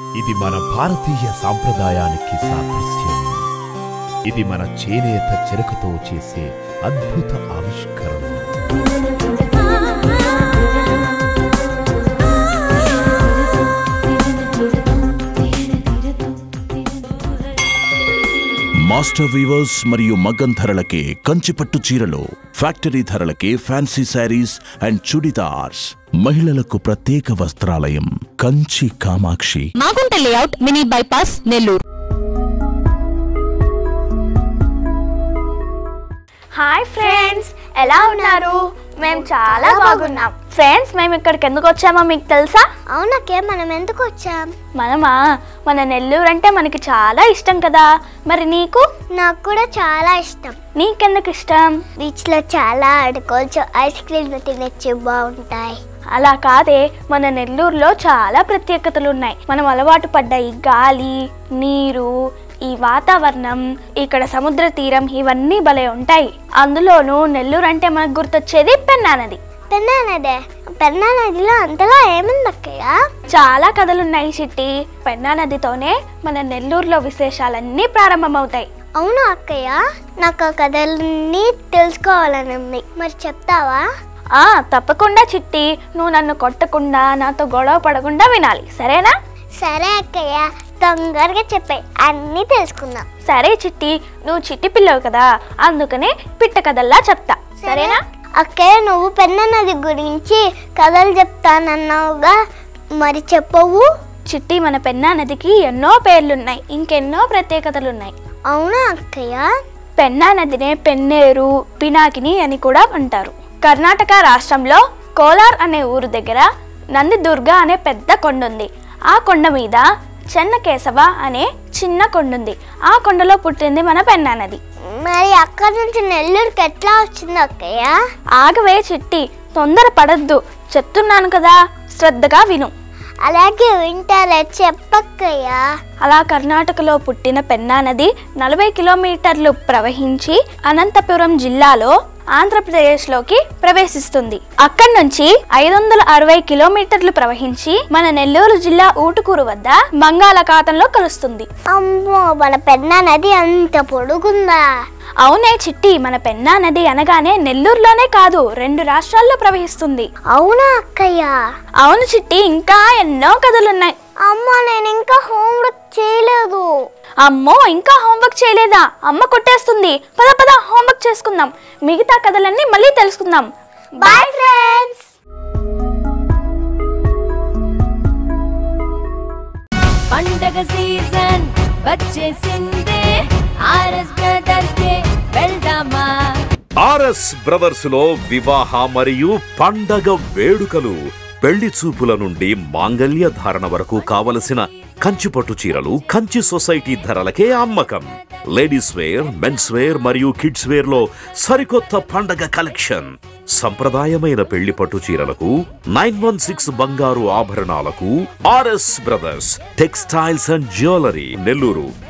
ఇది మన భారతీయ సాంప్రదాయానికి సాదృశ్యం ఇది మన చేనేత చెరకుతో చేసే అద్భుత ఆవిష్కరణ మాస్టర్ వీవర్స్ మరియు మగ్గం ధరలకే కంచిపట్టు చీరలు ఫ్యాక్టరీ ధరలకే ఫ్యాన్సీ శారీస్ అండ్ చుడిదార్స్ మహిళలకు ప్రత్యేక వస్త్రాలయం Kanchi Kamakshi Magunta layout mini bypass Nellore hi friends ఎలా ఉన్నారు మేము చాలా బాగున్నాం ఫ్రెండ్స్ మేము ఇక్కడికి ఎందుకు వచ్చామో మీకు తెలుసా అవునకే మనం ఎందుకు వచ్చాం మనమా మన నెల్లూరు అంటే మనకి చాలా ఇష్టం కదా మరి నీకు నాకు కూడా చాలా ఇష్టం నీకెందుకు ఇష్టం బీచ్ లో చాలా ఆడుకోవచ్చు ఐస్ క్రీమ్ తినచ్చు బాగుంటాయి అలా కాదే మన నెల్లూరులో చాలా ప్రత్యేకతలు ఉన్నాయి మనం అలవాటు పడ్డ ఈ గాలి నీరు ఈ వాతావరణం ఇక్కడ సముద్ర తీరం ఇవన్నీ భలే ఉంటాయి అందులోనూ నెల్లూరు అంటే మనకు గుర్తొచ్చేది పెన్నా నది పెన్నా నదే పెన్నా నదిలో అంతలా ఏముంది అక్కయ్య చాలా కథలున్నాయి చిట్టి పెన్నా నదితోనే మన నెల్లూరులో విశేషాలన్నీ ప్రారంభమవుతాయి అవును అక్కయ్య నాకు ఆ కథలన్నీ తెలుసుకోవాలని ఉంది మరి చెప్తావా ఆ తప్పకుండా చిట్టి నువ్వు నన్ను కొట్టకుండా నాతో గొడవ పడకుండా వినాలి సరేనా సరే అక్కయ్య తొందరగా చెప్పాయి అన్నీ తెలుసుకుందాం సరే చిట్టి నువ్వు చిట్టి పిల్లవు కదా అందుకనే పిట్ట కథల్లా చెప్తా సరేనా అక్కయ్య నువ్వు పెన్నా నది గురించి కథలు చెప్తానన్నావుగా మరి చెప్పవు చిట్టి మన పెన్నా నదికి ఎన్నో పేర్లున్నాయి ఇంకెన్నో ప్రత్యేకతలున్నాయి అవునా అక్కయ్య పెన్నా నదినే పెన్నేరు పినాకిని అని కూడా అంటారు కర్ణాటక రాష్ట్రంలో కోలార్ అనే ఊరు దగ్గర నందిదుర్గ అనే పెద్ద కొండ ఉంది ఆ కొండ మీద చెన్నకేశవ అనే చిన్న కొండ ఉంది ఆ కొండలో పుట్టింది మన పెన్నా నది మరి అక్కడి నుంచి నెల్లూరుకి ఎట్లా వచ్చింది అక్కయ్య ఆగవే చిట్టి తొందర పడద్దు చెప్తున్నాను కదా శ్రద్ధగా విను అలాగే వింటాలే చెప్పక్కయ్య అలా కర్ణాటకలో పుట్టిన పెన్నా నది నలభై కిలోమీటర్లు ప్రవహించి అనంతపురం జిల్లాలో ఆంధ్రప్రదేశ్లోకి ప్రవేశిస్తుంది అక్కడి నుంచి ఐదు వందల అరవై కిలోమీటర్లు ప్రవహించి మన నెల్లూరు జిల్లా ఊటుకూరు వద్ద బంగాళాఖాతంలో కలుస్తుంది అమ్మో మన పెన్నా నది అంత పొడుగుందా అవునే చిట్టి మన పెన్నా నది అనగానే నెల్లూరులోనే కాదు రెండు రాష్ట్రాల్లో ప్రవహిస్తుంది అవునా అక్కయ్య అవును చిట్టి ఇంకా ఎన్నో కథలున్నాయి అమ్మో నేను ఇంకా హోంవర్క్ చేయలేదు అమ్మో ఇంకా హోంవర్క్ చేయలేదా అమ్మ కొట్టేస్తుంది పద పద హోంవర్క్ చేసుకుందాం మిగతా కథలన్నీ మళ్ళీ తెలుసుకుందాం బాయ్ ఫ్రెండ్స్ పండగ సీజన్ వచ్చేసిందే ఆర్ఎస్ బ్రదర్స్ డే వెళ్దామా ఆర్ఎస్ బ్రదర్స్ లో వివాహ మరియు పండగ వేడుకలు పెళ్లి చూపుల నుండి మాంగల్య ధారణ వరకు కావలసిన కంచిపట్టు చీరలు కంచి సొసైటీ ధరలకే అమ్మకం లేడీస్ వేర్ మెన్స్ వేర్ మరియు కిడ్స్ వేర్ లో సరికొత్త పండగ కలెక్షన్ సంప్రదాయమైన పెళ్లి పట్టు చీరలకు నైన్ వన్ సిక్స్ బంగారు ఆభరణాలకు RS brothers textiles and jewellery Nellore